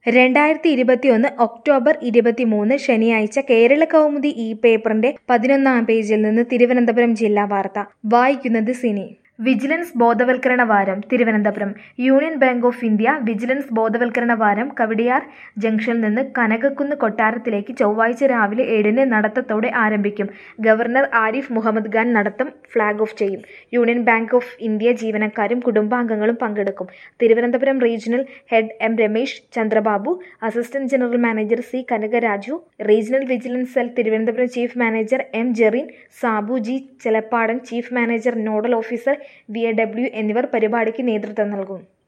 രണ്ടായിരത്തി ഇരുപത്തിയൊന്ന് ഒക്ടോബർ ഇരുപത്തിമൂന്ന് ശനിയാഴ്ച കേരള കൗമുദി ഈ പേപ്പറിന്റെ പതിനൊന്നാം പേജിൽ നിന്ന് തിരുവനന്തപുരം ജില്ലാ വാർത്ത വായിക്കുന്നത് സിനി വിജിലൻസ് ബോധവൽക്കരണ വാരം Thiruvananthapuram Union Bank of India vigilance ബോധവൽക്കരണ വാരം കവടിയാർ ജംഗ്ഷനിൽ നിന്ന് കനകക്കുന്ന് കൊട്ടാരത്തിലേക്ക് ചൊവ്വാഴ്ച രാവിലെ ഏഴിന് നടത്തത്തോടെ ആരംഭിക്കും ഗവർണർ ആരിഫ് മുഹമ്മദ് ഖാൻ നടത്തം ഫ്ളാഗ് ഓഫ് ചെയ്യും യൂണിയൻ ബാങ്ക് ഓഫ് ഇന്ത്യ ജീവനക്കാരും കുടുംബാംഗങ്ങളും പങ്കെടുക്കും Thiruvananthapuram regional head M Ramesh Chandrababu assistant general manager C Kanakaraju regional vigilance cell Thiruvananthapuram chief manager M Jerin Sabu G Chelappadan chief manager nodal officer V A W എന്നിവർ പരിപാടിക്ക് നേതൃത്വം നൽകും